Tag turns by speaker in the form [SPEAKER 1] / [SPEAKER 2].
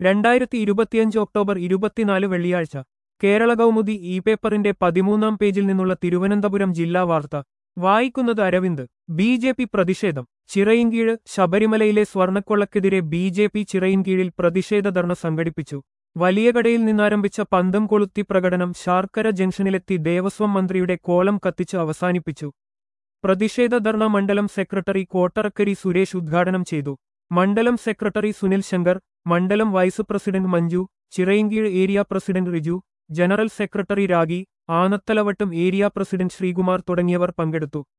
[SPEAKER 1] രണ്ടായിരത്തി ഇരുപത്തിയഞ്ച് ഒക്ടോബർ ഇരുപത്തിനാല് വെള്ളിയാഴ്ച കേരള കൗമുദി ഇ പേപ്പറിന്റെ പതിമൂന്നാം പേജിൽ നിന്നുള്ള തിരുവനന്തപുരം ജില്ലാ വാർത്ത വായിക്കുന്നത് അരവിന്ദ് ബി ജെ പി പ്രതിഷേധം ചിറയിൻകീഴ് ശബരിമലയിലെ സ്വർണ്ണക്കൊള്ളക്കെതിരെ ബി ജെ പി ചിറയിൻകീഴിൽ പ്രതിഷേധ ധർണ സംഘടിപ്പിച്ചു വലിയകടയിൽ നിന്നാരംഭിച്ച പന്തം കൊളുത്തി പ്രകടനം ശാർക്കര ജംഗ്ഷനിലെത്തി ദേവസ്വം മന്ത്രിയുടെ കോലം കത്തിച്ച് അവസാനിപ്പിച്ചു പ്രതിഷേധ ധർണ മണ്ഡലം സെക്രട്ടറി കോട്ടറക്കരി സുരേഷ് ഉദ്ഘാടനം ചെയ്തു മണ്ഡലം സെക്രട്ടറി സുനിൽ ശങ്കർ മണ്ഡലം vice president Manju Chirayinkeezhu area president Riju general secretary Ragi Anathalavattam area president Sreekumar തുടങ്ങിയവർ പങ്കെടുത്തു